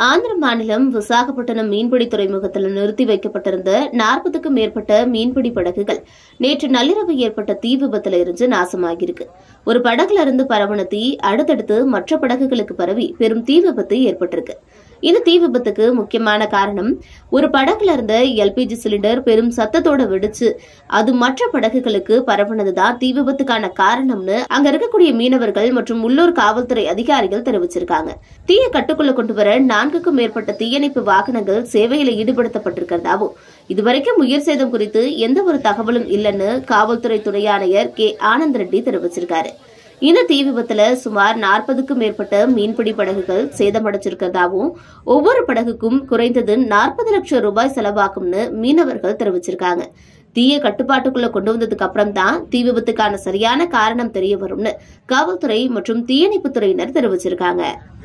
ஆந்திர மாநிலம் விசாகப்பட்டினம் மீன்பிடி துறைமுகத்தில் நிறுத்தி வைக்கப்பட்டிருந்த நாற்பதுக்கும் மேற்பட்ட மீன்பிடி படகுகள் நேற்று நள்ளிரவு ஏற்பட்ட தீ விபத்துல இருந்து நாசமாகியிருக்கு ஒரு படகுல இருந்து பரவன தீ அடுத்தடுத்து மற்ற படகுகளுக்கு பரவி பெரும் தீ விபத்து ஏற்பட்டிருக்கு இந்த தீ விபத்துக்கு முக்கியமான காரணம் ஒரு படகுல இருந்த எல்பிஜி சிலிண்டர் பெரும் சத்தத்தோட வெடிச்சு அது மற்ற படகுகளுக்கு பரவுனதுதான் தீ விபத்துக்கான காரணம்னு அங்க இருக்கக்கூடிய மீனவர்கள் மற்றும் உள்ளூர் காவல்துறை அதிகாரிகள் தெரிவிச்சிருக்காங்க தீயை கட்டுக்குள்ள கொண்டு வர நான்குக்கும் மேற்பட்ட தீயணைப்பு வாகனங்கள் சேவையில ஈடுபடுத்தப்பட்டிருக்கிறதாவும் இதுவரைக்கும் உயிர் சேதம் குறித்து எந்த ஒரு தகவலும் இல்லைன்னு காவல்துறை துணை ஆணையர் கே ஆனந்த் ரெட்டி தெரிவிச்சிருக்காரு இந்த தீ விபத்துல சுமார் நாற்பதுக்கும் மேற்பட்ட மீன்பிடி படகுகள் சேதமடைச்சிருக்கிறதாவும் ஒவ்வொரு படகுக்கும் குறைந்தது நாற்பது லட்சம் ரூபாய் செலவாகும்னு மீனவர்கள் தெரிவிச்சிருக்காங்க தீய கட்டுப்பாட்டுக்குள்ள கொண்டு வந்ததுக்கு அப்புறம் தான் தீ விபத்துக்கான சரியான காரணம் தெரிய வரும்னு காவல்துறை மற்றும் தீயணைப்புத் துறையினர் தெரிவிச்சிருக்காங்க